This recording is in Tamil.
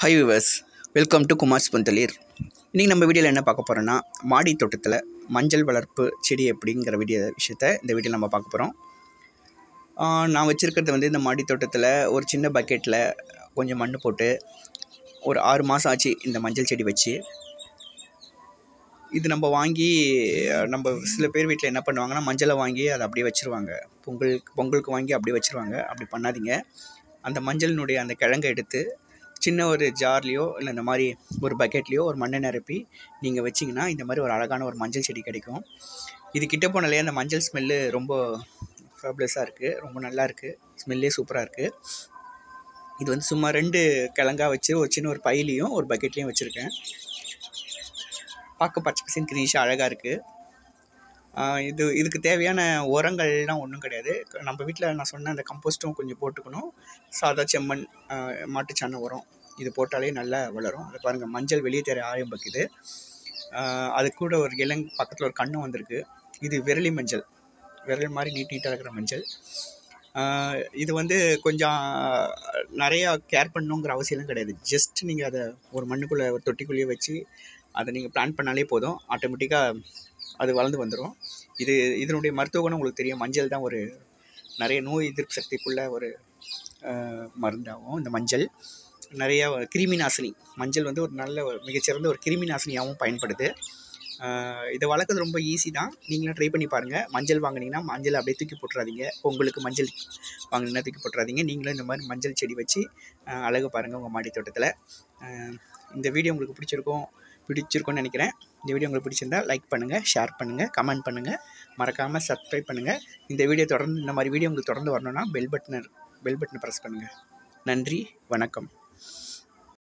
high viewers welcome to Kumar's புந்தலீர் இன்றைக்கி நம்ம வீடியோவில் என்ன பார்க்க போகிறோன்னா மாடி தோட்டத்தில் மஞ்சள் வளர்ப்பு செடி எப்படிங்கிற வீடியோ விஷயத்த இந்த வீடியோவில் நம்ம பார்க்க போகிறோம் நான் வச்சுருக்கிறது வந்து இந்த மாடி தோட்டத்தில் ஒரு சின்ன பக்கெட்டில் கொஞ்சம் மண் போட்டு ஒரு ஆறு மாதம் ஆச்சு இந்த மஞ்சள் செடி வச்சு இது நம்ம வாங்கி அஹ், நம்ம சில பேர் வீட்டில் என்ன பண்ணுவாங்கன்னா மஞ்சளை வாங்கி அதை அப்படியே வச்சுருவாங்க பொங்கலுக்கு பொங்கலுக்கு வாங்கி அப்படியே வச்சுருவாங்க அப்படி பண்ணாதீங்க அந்த மஞ்சளினுடைய அந்த கிழங்கை எடுத்து சின்ன ஒரு ஜார்லேயோ இல்லை இந்த மாதிரி ஒரு பக்கெட்லேயோ ஒரு மண்ணை நிரப்பி நீங்கள் வச்சிங்கன்னா இந்த மாதிரி ஒரு அழகான ஒரு மஞ்சள் செடி கிடைக்கும் இது கிட்ட போனாலே அந்த மஞ்சள் ஸ்மெல்லு ரொம்ப ஃபேப்லஸாக இருக்குது ரொம்ப நல்லா இருக்குது ஸ்மெல்லே சூப்பராக இருக்குது இது வந்து சும்மா ரெண்டு கிழங்கா வச்சு ஒரு சின்ன ஒரு பையிலையும் ஒரு பக்கெட்லேயும் வச்சுருக்கேன் பார்க்க பச்சை பசங்க கிரீஷாக அழகாக இருக்குது இது இதுக்கு தேவையான உரங்கள்லாம் ஒன்றும் கிடையாது நம்ம வீட்டில் நான் சொன்ன அந்த கம்போஸ்ட்டும் கொஞ்சம் போட்டுக்கணும் சாதா செம்மண் ஆஹ் மாட்டுச்சாண உரம் இது போட்டாலே நல்லா வளரும் அதை பாருங்கள் மஞ்சள் வெளியே தெரிய ஆரம்பிக்குது ஆஹ் அது கூட ஒரு இளங் பக்கத்தில் ஒரு கண்ணும் வந்திருக்கு இது விரலி மஞ்சள் விரல் மாதிரி நீட் நீட்டாக இருக்கிற மஞ்சள் ஆஹ் இது வந்து கொஞ்சம் நிறையா கேர் பண்ணணுங்கிற அவசியம்லாம் கிடையாது ஜஸ்ட் நீங்கள் அதை ஒரு மண்ணுக்குள்ளே ஒரு தொட்டிக்குள்ளேயே வச்சு அதை நீங்கள் பிளான் பண்ணாலே போதும் ஆட்டோமேட்டிக்காக அது வளர்ந்து வந்துடும் இது இதனுடைய மருத்துவ குணம் உங்களுக்கு தெரியும் மஞ்சள் தான் ஒரு நிறைய நோய் எதிர்ப்பு சக்திக்குள்ள ஒரு ஆஹ், மருந்தாகும் இந்த மஞ்சள் நிறையா கிருமி நாசினி மஞ்சள் வந்து ஒரு நல்ல ஒரு மிகச்சிறந்த ஒரு கிருமி நாசினியாகவும் பயன்படுது ஆஹ், இதை வளர்க்குறது ரொம்ப ஈஸி தான் நீங்களும் ட்ரை பண்ணி பாருங்கள் மஞ்சள் வாங்குனீங்கன்னா மஞ்சள் அப்படியே தூக்கி போட்டுறாதீங்க உங்களுக்கு மஞ்சள் வாங்கினா தூக்கி போட்டுறாதீங்க நீங்களும் இந்த மாதிரி மஞ்சள் செடி வச்சு ஆஹ், அழகு பாருங்கள் உங்கள் மாடி தோட்டத்தில் ஆஹ், இந்த வீடியோ உங்களுக்கு பிடிச்சிருக்கும் பிடிச்சிருக்கும்னு நினைக்கிறேன் இந்த வீடியோ உங்களுக்கு பிடிச்சிருந்தா லைக் பண்ணுங்கள் ஷேர் பண்ணுங்கள் கமெண்ட் பண்ணுங்கள் மறக்காமல் சப்ஸ்கிரைப் பண்ணுங்கள் இந்த வீடியோ தொடர்ந்து இந்த மாதிரி வீடியோ உங்களுக்கு தொடர்ந்து வரணும்னா பெல் பட்டனை பெல் பட்டனை ப்ரெஸ் பண்ணுங்கள் நன்றி வணக்கம்